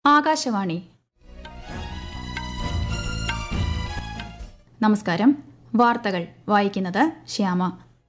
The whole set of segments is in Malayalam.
ആകാശവാണി നമസ്കാരം വാർത്തകൾ വായിക്കുന്നത് ശ്യാമ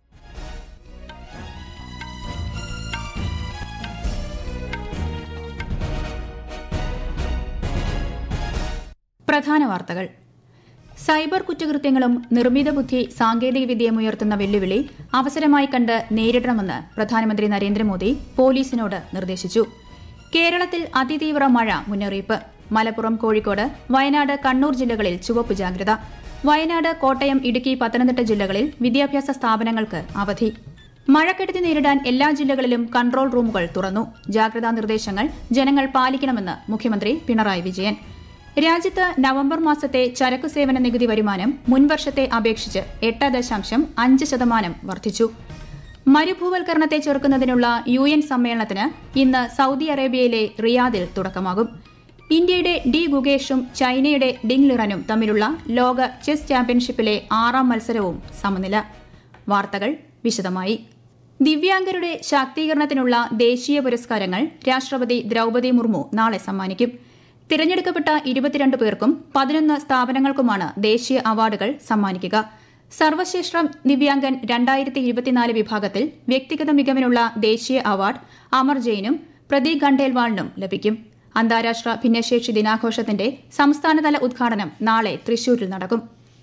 പ്രധാന വാർത്തകൾ സൈബർ കുറ്റകൃത്യങ്ങളും നിർമ്മിത ബുദ്ധി സാങ്കേതികവിദ്യയും ഉയർത്തുന്ന വെല്ലുവിളി അവസരമായി കണ്ട് നേരിടണമെന്ന് പ്രധാനമന്ത്രി നരേന്ദ്രമോദി പോലീസിനോട് നിർദ്ദേശിച്ചു കേരളത്തിൽ അതിതീവ്ര മഴ മുന്നറിയിപ്പ് മലപ്പുറം കോഴിക്കോട് വയനാട് കണ്ണൂർ ജില്ലകളിൽ ചുവപ്പ് ജാഗ്രത വയനാട് കോട്ടയം ഇടുക്കി പത്തനംതിട്ട ജില്ലകളിൽ വിദ്യാഭ്യാസ സ്ഥാപനങ്ങൾക്ക് അവധി മഴക്കെടുതി നേരിടാൻ എല്ലാ ജില്ലകളിലും കൺട്രോൾ റൂമുകൾ തുറന്നു ജാഗ്രതാ നിർദ്ദേശങ്ങൾ ജനങ്ങൾ പാലിക്കണമെന്ന് മുഖ്യമന്ത്രി പിണറായി വിജയൻ രാജ്യത്ത് നവംബർ മാസത്തെ ചരക്കു സേവന നികുതി വരുമാനം മുൻവർഷത്തെ അപേക്ഷിച്ച് എട്ട് ദശാംശം അഞ്ച് ശതമാനം വർദ്ധിച്ചു മരുഭൂവൽക്കരണത്തെ ചെറുക്കുന്നതിനുള്ള യു എൻ സമ്മേളനത്തിന് ഇന്ന് സൌദി അറേബ്യയിലെ റിയാദിൽ തുടക്കമാകും ഇന്ത്യയുടെ ഡി ഗുഗേഷും ചൈനയുടെ ഡിങ് ലിറനും തമ്മിലുള്ള ലോക ചെസ് ചാമ്പ്യൻഷിപ്പിലെ ആറാം മത്സരവും സമനില വാർത്തകൾ വിശദമായി ദിവ്യാംഗരുടെ ശാക്തീകരണത്തിനുള്ള ദേശീയ പുരസ്കാരങ്ങൾ രാഷ്ട്രപതി ദ്രൌപദി മുർമു നാളെ സമ്മാനിക്കും തിരഞ്ഞെടുക്കപ്പെട്ട ഇരുപത്തിരണ്ട് പേർക്കും പതിനൊന്ന് സ്ഥാപനങ്ങൾക്കുമാണ് ദേശീയ അവാർഡുകൾ സമ്മാനിക്കുക സർവശ്രേഷ്ഠ ദിവ്യാംഗൻ രണ്ടായിരത്തി ഇരുപത്തിനാല് വിഭാഗത്തിൽ വ്യക്തിഗത മികവിനുള്ള ദേശീയ അവാർഡ് അമർ ജെയിനും പ്രദീപ് ഖണ്ഡേൽവാളിനും ലഭിക്കും അന്താരാഷ്ട്ര ഭിന്നശേഷി ദിനാഘോഷത്തിന്റെ സംസ്ഥാനതല ഉദ്ഘാടനം നാളെ തൃശൂരിൽ നടക്കും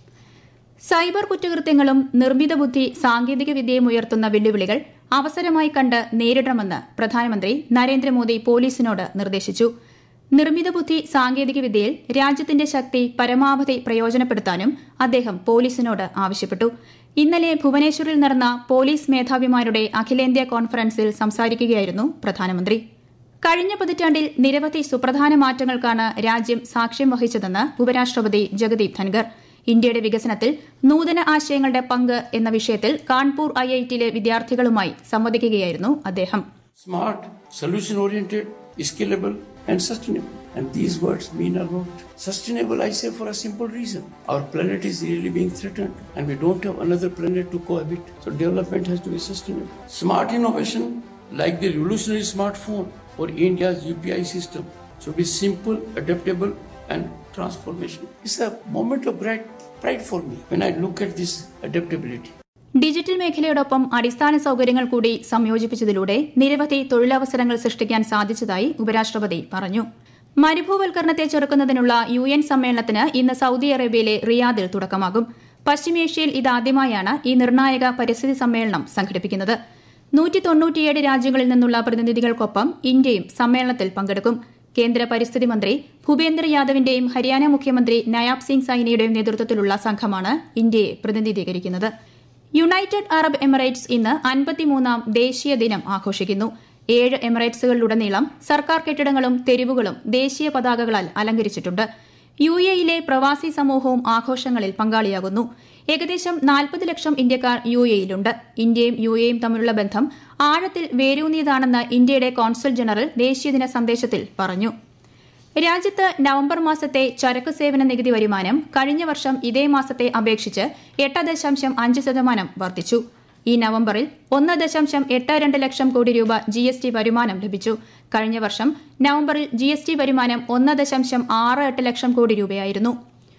സൈബർ കുറ്റകൃത്യങ്ങളും നിർമ്മിത ബുദ്ധി സാങ്കേതിക വിദ്യയും ഉയർത്തുന്ന വെല്ലുവിളികൾ അവസരമായി കണ്ട് നേരിടണമെന്ന് പ്രധാനമന്ത്രി നരേന്ദ്രമോദി പോലീസിനോട് നിർദ്ദേശിച്ചു നിർമ്മിത ബുദ്ധി സാങ്കേതിക വിദ്യയിൽ രാജ്യത്തിന്റെ ശക്തി പരമാവധി പ്രയോജനപ്പെടുത്താനും അദ്ദേഹം പോലീസിനോട് ആവശ്യപ്പെട്ടു ഇന്നലെ ഭുവനേശ്വറിൽ നടന്ന പോലീസ് മേധാവിമാരുടെ അഖിലേന്ത്യാ കോൺഫറൻസിൽ സംസാരിക്കുകയായിരുന്നു പ്രധാനമന്ത്രി കഴിഞ്ഞ പതിറ്റാണ്ടിൽ നിരവധി സുപ്രധാന മാറ്റങ്ങൾക്കാണ് രാജ്യം സാക്ഷ്യം വഹിച്ചതെന്ന് ഉപരാഷ്ട്രപതി ജഗദീപ് ധൻഗർ ഇന്ത്യയുടെ വികസനത്തിൽ നൂതന ആശയങ്ങളുടെ പങ്ക് എന്ന വിഷയത്തിൽ കാൺപൂർ ഐഐടിയിലെ വിദ്യാർത്ഥികളുമായി സംവദിക്കുകയായിരുന്നു അദ്ദേഹം Smart, solution oriented, scalable, and sustainable. And these words mean a lot. Sustainable, I say, for a simple reason. Our planet is really being threatened, and we don't have another planet to cohabit. So, development has to be sustainable. Smart innovation, like the revolutionary smartphone or India's UPI system, should be simple, adaptable, and transformation. It's a moment of bright pride for me when I look at this adaptability. Digital മേഖലയോടൊപ്പം അടിസ്ഥാന സൌകര്യങ്ങൾ കൂടി സംയോജിപ്പിച്ചതിലൂടെ നിരവധി തൊഴിലവസരങ്ങൾ സൃഷ്ടിക്കാൻ സാധിച്ചതായി ഉപരാഷ്ട്രപതി പറഞ്ഞു മരുഭൂവൽക്കരണത്തെ ചെറുക്കുന്നതിനുള്ള യു എൻ സമ്മേളനത്തിന് ഇന്ന് സൌദി അറേബ്യയിലെ റിയാദിൽ തുടക്കമാകും പശ്ചിമേഷ്യയിൽ ഇതാദ്യമായാണ് ഈ നിർണായക പരിസ്ഥിതി സമ്മേളനം സംഘടിപ്പിക്കുന്നത് നൂറ്റി തൊണ്ണൂറ്റിയേഴ് രാജ്യങ്ങളിൽ നിന്നുള്ള പ്രതിനിധികൾക്കൊപ്പം ഇന്ത്യയും സമ്മേളനത്തിൽ പങ്കെടുക്കും കേന്ദ്ര പരിസ്ഥിതി മന്ത്രി ഭൂപേന്ദ്ര യാദവിന്റെയും ഹരിയാന മുഖ്യമന്ത്രി നയാബ് സിംഗ് സൈനിയുടെയും നേതൃത്വത്തിലുള്ള സംഘമാണ് ഇന്ത്യയെ പ്രതിനിധീകരിക്കുന്നത് യുണൈറ്റഡ് അറബ് എമിറേറ്റ്സ് ഇന്ന് അൻപത്തിമൂന്നാം ദേശീയ ദിനം ആഘോഷിക്കുന്നു ഏഴ് എമിറേറ്റ്സുകളിലുടനീളം സർക്കാർ കെട്ടിടങ്ങളും തെരുവുകളും ദേശീയ പതാകകളാൽ അലങ്കരിച്ചിട്ടുണ്ട് യു എയിലെ പ്രവാസി സമൂഹവും ആഘോഷങ്ങളിൽ പങ്കാളിയാകുന്നു ഏകദേശം നാൽപ്പത് ലക്ഷം ഇന്ത്യക്കാർ യു എയിലുണ്ട് ഇന്ത്യയും യു എയും തമ്മിലുള്ള ബന്ധം ആഴത്തിൽ വേരൂന്നിയതാണെന്ന് ഇന്ത്യയുടെ കോൺസുൽ ജനറൽ ദേശീയദിന സന്ദേശത്തിൽ പറഞ്ഞു രാജ്യത്ത് നവംബർ മാസത്തെ ചരക്കു സേവന നികുതി വരുമാനം കഴിഞ്ഞ വർഷം ഇതേ മാസത്തെ അപേക്ഷിച്ച് എട്ട് ദശാംശം അഞ്ച് ശതമാനം വർദ്ധിച്ചു ഈ നവംബറിൽ ഒന്ന് ദശാംശം എട്ട് രണ്ട് ലക്ഷം കോടി രൂപ ജി എസ് ടി വരുമാനം ലഭിച്ചു കഴിഞ്ഞ വർഷം നവംബറിൽ ജി എസ് ടി വരുമാനം ഒന്ന് ദശാംശം ആറ് എട്ട് ലക്ഷം കോടി രൂപയായിരുന്നു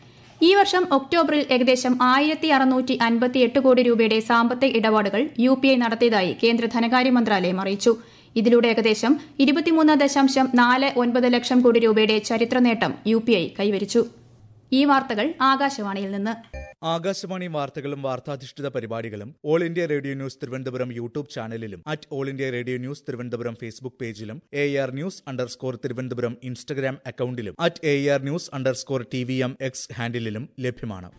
ഈ വർഷം ഒക്ടോബറിൽ ഏകദേശം ആയിരത്തി അറുന്നൂറ്റി അൻപത്തിയെട്ട് കോടി രൂപയുടെ സാമ്പത്തിക ഇടപാടുകൾ യു പി ഐ നടത്തിയതായി കേന്ദ്ര ധനകാര്യ മന്ത്രാലയം അറിയിച്ചു ഇതിലൂടെ ഏകദേശം ഇരുപത്തിമൂന്ന് ദശാംശം നാല് ഒൻപത് ലക്ഷം കോടി രൂപയുടെ ചരിത്ര നേട്ടം യു പി ഐ കൈവരിച്ചു ഈ വാർത്തകൾ ആകാശവാണിയിൽ നിന്ന് ആകാശവാണി വാർത്തകളും വാർത്താധിഷ്ഠിത പരിപാടികളും All India Radio News Thiruvananthapuram YouTube ചാനലിലും at All India Radio News Thiruvananthapuram Facebook പേജിലും A R news underscore Thiruvananthapuram Instagram അക്കൌണ്ടിലും at A R news underscore T V M X ഹാൻഡിലും ലഭ്യമാണ്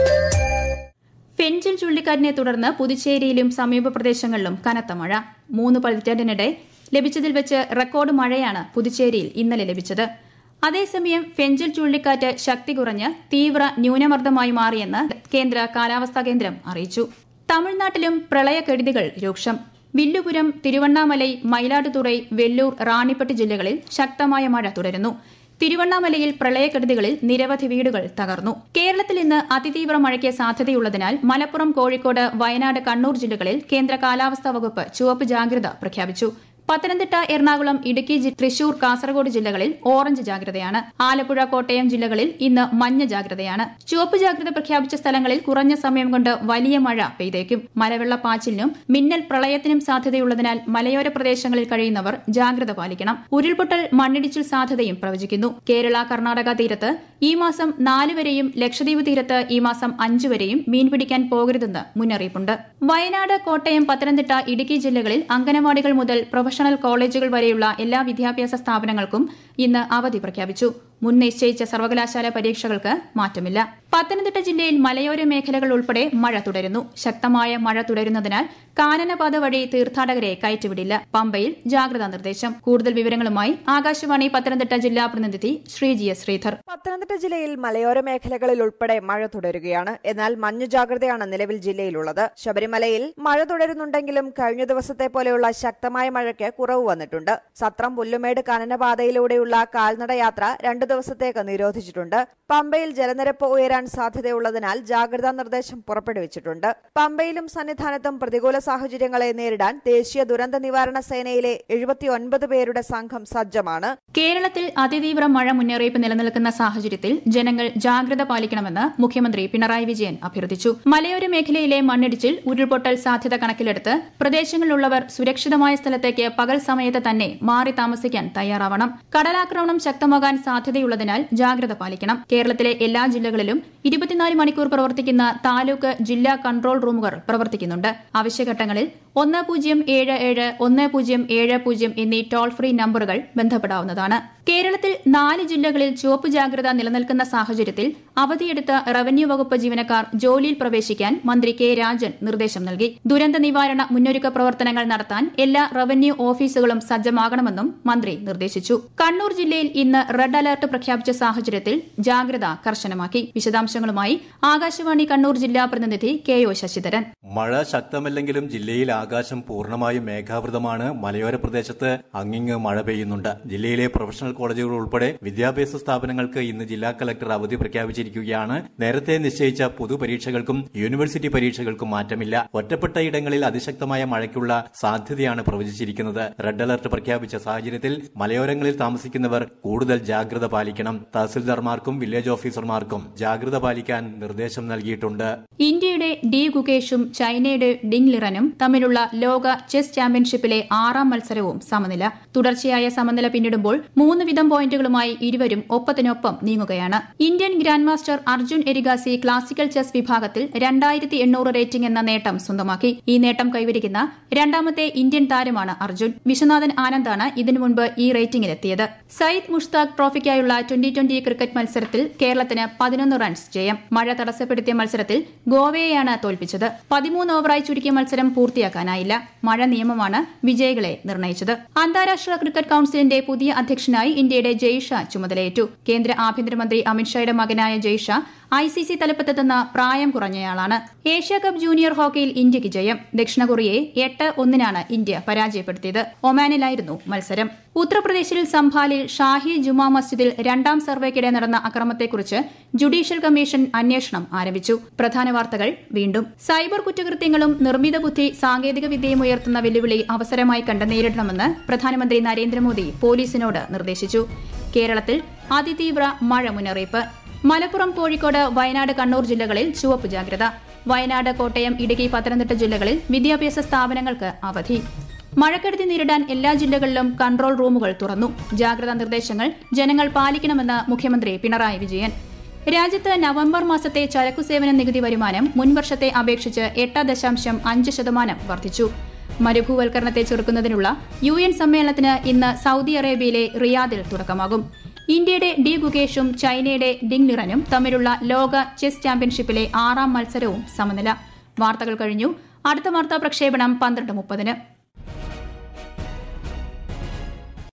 ഫെഞ്ചിൽ ചുഴലിക്കാറ്റിനെ തുടർന്ന് പുതുച്ചേരിയിലും സമീപ പ്രദേശങ്ങളിലും കനത്ത മഴ മൂന്ന് പതിറ്റാണ്ടിനിടെ ലഭിച്ചതിൽ വെച്ച് റെക്കോർഡ് മഴയാണ് പുതുച്ചേരിയിൽ ഇന്നലെ ലഭിച്ചത് അതേസമയം ഫെഞ്ചിൽ ചുഴലിക്കാറ്റ് ശക്തി കുറഞ്ഞ് തീവ്ര ന്യൂനമർദ്ദമായി മാറിയെന്ന് കേന്ദ്ര കാലാവസ്ഥാ കേന്ദ്രം അറിയിച്ചു തമിഴ്നാട്ടിലും പ്രളയക്കെടുതികൾ രൂക്ഷം വില്ലുപുരം തിരുവണ്ണാമലൈ മയിലാടുതുറൈ വെല്ലൂർ റാണിപ്പട്ടി ജില്ലകളിൽ ശക്തമായ മഴ തുടരുന്നു തിരുവണ്ണാമലയിൽ പ്രളയക്കെടുതികളിൽ നിരവധി വീടുകൾ തകർന്നു കേരളത്തിൽ ഇന്ന് അതിതീവ്ര മഴയ്ക്ക് സാധ്യതയുള്ളതിനാൽ മലപ്പുറം കോഴിക്കോട് വയനാട് കണ്ണൂർ ജില്ലകളിൽ കേന്ദ്ര കാലാവസ്ഥാ വകുപ്പ് ചുവപ്പ് ജാഗ്രത പ്രഖ്യാപിച്ചു പത്തനംതിട്ട എറണാകുളം ഇടുക്കി ജി- തൃശൂർ കാസർഗോഡ് ജില്ലകളിൽ ഓറഞ്ച് ജാഗ്രതയാണ് ആലപ്പുഴ കോട്ടയം ജില്ലകളിൽ ഇന്ന് മഞ്ഞ ജാഗ്രതയാണ് ചുവപ്പ് ജാഗ്രത പ്രഖ്യാപിച്ച സ്ഥലങ്ങളിൽ കുറഞ്ഞ സമയം കൊണ്ട് വലിയ മഴ പെയ്തേക്കും മലവെള്ളപ്പാച്ചിലിനും മിന്നൽ പ്രളയത്തിനും സാധ്യതയുള്ളതിനാൽ മലയോര പ്രദേശങ്ങളിൽ കഴിയുന്നവർ ജാഗ്രത പാലിക്കണം ഉരുൾപൊട്ടൽ മണ്ണിടിച്ചിൽ സാധ്യതയും പ്രവചിക്കുന്നു കേരള കർണാടക തീരത്ത് ഈ മാസം നാല് വരെയും ലക്ഷദ്വീപ് തീരത്ത് ഈ മാസം അഞ്ച് വരെയും മീൻ പിടിക്കാൻ പോകരുതെന്ന് മുന്നറിയിപ്പുണ്ട് വയനാട് കോട്ടയം പത്തനംതിട്ട ഇടുക്കി ജില്ലകളിൽ അംഗനവാടികൾ മുതൽ പ്രൊഫഷണൽ കോളേജുകൾ വരെയുള്ള എല്ലാ വിദ്യാഭ്യാസ സ്ഥാപനങ്ങൾക്കും ഇന്ന് അവധി പ്രഖ്യാപിച്ചു മുൻ നിശ്ചയിച്ച സർവകലാശാല പരീക്ഷകൾക്ക് മാറ്റമില്ല പത്തനംതിട്ട ജില്ലയിൽ മലയോര മേഖലകൾ ഉൾപ്പെടെ മഴ തുടരുന്നു ശക്തമായ മഴ തുടരുന്നതിനാൽ കാനനപാത വഴി തീർത്ഥാടകരെ കയറ്റിവിടില്ല പമ്പയിൽ ജാഗ്രതാ നിർദ്ദേശം കൂടുതൽ വിവരങ്ങളുമായി ആകാശവാണി പത്തനംതിട്ട ജില്ലാ പ്രതിനിധി ശ്രീജി എസ് ശ്രീധർ പത്തനംതിട്ട ജില്ലയിൽ മലയോര മേഖലകളിൽ ഉൾപ്പെടെ മഴ തുടരുകയാണ് എന്നാൽ മഞ്ഞ ജാഗ്രതയാണ് നിലവിൽ ജില്ലയിലുള്ളത് ശബരിമലയിൽ മഴ തുടരുന്നുണ്ടെങ്കിലും കഴിഞ്ഞ ദിവസത്തെ പോലെയുള്ള ശക്തമായ മഴയ്ക്ക് കുറവ് വന്നിട്ടുണ്ട് സത്രം പുല്ലുമേട് കനനപാതയിലൂടെയുള്ള കാൽനട യാത്ര രണ്ടു ദിവസത്തേക്ക് നിരോധിച്ചിട്ടുണ്ട് പമ്പയിൽ ജലനിരപ്പ് ഉയരാൻ സാധ്യതയുള്ളതിനാൽ ജാഗ്രതാ നിർദ്ദേശം പുറപ്പെടുവിച്ചിട്ടുണ്ട് പമ്പയിലും സന്നിധാനത്തും പ്രതികൂല സാഹചര്യങ്ങളെ നേരിടാൻ ദേശീയ ദുരന്ത നിവാരണ സേനയിലെ എഴുപത്തിയൊൻപത് പേരുടെ സംഘം സജ്ജമാണ് കേരളത്തിൽ അതിതീവ്ര മഴ മുന്നറിയിപ്പ് നിലനിൽക്കുന്ന സാഹചര്യത്തിൽ ജനങ്ങൾ ജാഗ്രത പാലിക്കണമെന്ന് മുഖ്യമന്ത്രി പിണറായി വിജയൻ അഭ്യർത്ഥിച്ചു മലയോര മേഖലയിലെ മണ്ണിടിച്ചിൽ ഉരുൾപൊട്ടൽ സാധ്യത കണക്കിലെടുത്ത് പ്രദേശങ്ങളിലുള്ളവർ സുരക്ഷിതമായ സ്ഥലത്തേക്ക് പകൽ സമയത്ത് തന്നെ മാറി താമസിക്കാൻ തയ്യാറാവണം കടലാക്രമണം ശക്തമാകാൻ സാധ്യതയുള്ളതിനാൽ ജാഗ്രത പാലിക്കണം കേരളത്തിലെ എല്ലാ ജില്ലകളിലും ഇരുപത്തിനാല് മണിക്കൂർ പ്രവർത്തിക്കുന്ന താലൂക്ക് ജില്ലാ കൺട്രോൾ റൂമുകൾ പ്രവർത്തിക്കുന്നുണ്ട് ആവശ്യഘട്ടങ്ങളിൽ ഒന്ന് പൂജ്യം ഏഴ് ഏഴ് ഒന്ന് പൂജ്യം ഏഴ് പൂജ്യം എന്നീ ടോൾ ഫ്രീ നമ്പറുകൾ ബന്ധപ്പെടാവുന്നതാണ് കേരളത്തിൽ നാല് ജില്ലകളിൽ ചുവപ്പ് ജാഗ്രത നിലനിൽക്കുന്ന സാഹചര്യത്തിൽ അവധിയെടുത്ത റവന്യൂ വകുപ്പ് ജീവനക്കാർ ജോലിയിൽ പ്രവേശിക്കാൻ മന്ത്രി കെ രാജൻ നിർദ്ദേശം നൽകി ദുരന്ത നിവാരണ മുന്നൊരുക്ക പ്രവർത്തനങ്ങൾ നടത്താൻ എല്ലാ റവന്യൂ ഓഫീസുകളും സജ്ജമാകണമെന്നും മന്ത്രി നിർദ്ദേശിച്ചു കണ്ണൂർ ജില്ലയിൽ ഇന്ന് റെഡ് അലർട്ട് പ്രഖ്യാപിച്ച സാഹചര്യത്തിൽ ജാഗ്രത കർശനമാക്കി വിശദാംശങ്ങളുമായി ആകാശവാണി കണ്ണൂർ ജില്ലാ പ്രതിനിധി കെ ഒ ശശിധരൻ മഴ ശക്തമല്ലെങ്കിലും ജില്ലയിൽ ആകാശം പൂർണ്ണമായും മേഘാവൃതമാണ് മലയോര പ്രദേശത്ത് അങ്ങിങ്ങ് മഴ പെയ്യുന്നുണ്ട് ജില്ലയിലെ പ്രൊഫഷണൽ കോളേജുകൾ ഉൾപ്പെടെ വിദ്യാഭ്യാസ സ്ഥാപനങ്ങൾക്ക് ഇന്ന് ജില്ലാ കളക്ടർ അവധി പ്രഖ്യാപിച്ചിരിക്കുകയാണ് നേരത്തെ നിശ്ചയിച്ച പൊതുപരീക്ഷകൾക്കും യൂണിവേഴ്സിറ്റി പരീക്ഷകൾക്കും മാറ്റമില്ല ഒറ്റപ്പെട്ട ഇടങ്ങളിൽ അതിശക്തമായ മഴയ്ക്കുള്ള സാധ്യതയാണ് പ്രവചിച്ചിരിക്കുന്നത് റെഡ് അലർട്ട് പ്രഖ്യാപിച്ച സാഹചര്യത്തിൽ മലയോരങ്ങളിൽ താമസിക്കുന്നവർ കൂടുതൽ ജാഗ്രത പാലിക്കണം തഹസിൽദാർമാർക്കും വില്ലേജ് ഓഫീസർമാർക്കും ജാഗ്രത പാലിക്കാൻ നിർദ്ദേശം നൽകിയിട്ടുണ്ട് ഇന്ത്യയുടെ ഡി ഗുകേഷും ചൈനയുടെ ഡിങ് ലിറനും തമ്മിലുള്ള ലോക ചെസ് ചാമ്പ്യൻഷിപ്പിലെ ആറാം മത്സരവും സമനില തുടർച്ചയായ സമനില പിന്നിടുമ്പോൾ മൂന്ന് വീതം പോയിന്റുകളുമായി ഇരുവരും ഒപ്പത്തിനൊപ്പം നീങ്ങുകയാണ് Indian grand master Arjun Erigaisi classical chess വിഭാഗത്തിൽ രണ്ടായിരത്തി എണ്ണൂറ് റേറ്റിംഗ് എന്ന നേട്ടം സ്വന്തമാക്കി ഈ നേട്ടം കൈവരിക്കുന്ന രണ്ടാമത്തെ ഇന്ത്യൻ താരമാണ് അർജുൻ വിശ്വനാഥൻ ആനന്ദാണ് ഇതിനു മുൻപ് ഈ റേറ്റിംഗിലെത്തിയത് സയ്യിദ് മുഷ്താഖ് ട്രോഫിക്കായുള്ള ട്വന്റി ട്വന്റി ക്രിക്കറ്റ് മത്സരത്തിൽ കേരളത്തിന് പതിനൊന്ന് റൺസ് ജയം മഴ തടസ്സപ്പെടുത്തിയ മത്സരത്തിൽ ഗോവയെയാണ് തോൽപ്പിച്ചത് പതിമൂന്ന് ഓവറായി ചുരുക്കിയ മത്സരം പൂർത്തിയാക്കാനായില്ല മഴ നിയമമാണ് വിജയികളെ നിർണയിച്ചത് അന്താരാഷ്ട്ര ക്രിക്കറ്റ് കൌൺസിലിന്റെ പുതിയ അധ്യക്ഷനായി ഇന്ത്യയുടെ ജയ്ഷ ചുമതലയേറ്റു കേന്ദ്ര ആഭ്യന്തരമന്ത്രി അമിത്ഷായുടെ മകനായ ജയ്ഷ ഐ സി സി തലപ്പത്തെത്തുന്ന പ്രായം കുറഞ്ഞയാളാണ് ഏഷ്യ കപ്പ് ജൂനിയർ ഹോക്കിയിൽ ഇന്ത്യയ്ക്ക് ജയം ദക്ഷിണ കൊറിയയെ എട്ട് ഒന്നിനാണ് ഇന്ത്യ പരാജയപ്പെടുത്തിയത് ഒമാനിലായിരുന്നു മത്സരം ഉത്തർപ്രദേശിൽ സംഭാലിൽ ഷാഹി ജുമാ മസ്ജിദിൽ രണ്ടാം സർവേക്കിടെ നടന്ന അക്രമത്തെക്കുറിച്ച് ജുഡീഷ്യൽ കമ്മീഷൻ അന്വേഷണം ആരംഭിച്ചു പ്രധാന വാർത്തകൾ വീണ്ടും സൈബർ കുറ്റകൃത്യങ്ങളും നിർമ്മിത ബുദ്ധി സാങ്കേതിക വിദ്യയും ഉയർത്തുന്ന വെല്ലുവിളി അവസരമായി കണ്ട് നേരിടണമെന്ന് പ്രധാനമന്ത്രി നരേന്ദ്രമോദി പോലീസിനോട് നിർദ്ദേശിച്ചു കേരളത്തിൽ അതിതീവ്ര മഴ മുന്നറിയിപ്പ് മലപ്പുറം കോഴിക്കോട് വയനാട് കണ്ണൂർ ജില്ലകളിൽ ചുവപ്പ് ജാഗ്രത വയനാട് കോട്ടയം ഇടുക്കി പത്തനംതിട്ട ജില്ലകളിൽ വിദ്യാഭ്യാസ സ്ഥാപനങ്ങൾക്ക് അവധി മഴക്കെടുതി നേരിടാൻ എല്ലാ ജില്ലകളിലും കൺട്രോൾ റൂമുകൾ തുറന്നു ജാഗ്രതാ നിർദ്ദേശങ്ങൾ ജനങ്ങൾ പാലിക്കണമെന്ന് മുഖ്യമന്ത്രി പിണറായി വിജയൻ രാജ്യത്ത് നവംബർ മാസത്തെ ചരക്കുസേവന നികുതി വരുമാനം മുൻവർഷത്തെ അപേക്ഷിച്ച് എട്ട് ദശാംശം അഞ്ച് ശതമാനം വർദ്ധിച്ചു മരുഭൂവൽക്കരണത്തെ ചെറുക്കുന്നതിനുള്ള യു എൻ സമ്മേളനത്തിന് ഇന്ന് സൌദി അറേബ്യയിലെ റിയാദിൽ തുടക്കമാകും ഇന്ത്യയുടെ ഡി ഗുകേഷും ചൈനയുടെ ഡിങ് ലിറനും തമ്മിലുള്ള ലോക ചെസ് ചാമ്പ്യൻഷിപ്പിലെ ആറാം മത്സരവും സമനില വാർത്തകൾ കഴിഞ്ഞു അടുത്ത വാർത്താ പ്രക്ഷേപണം പന്ത്രണ്ട് മുപ്പതിന്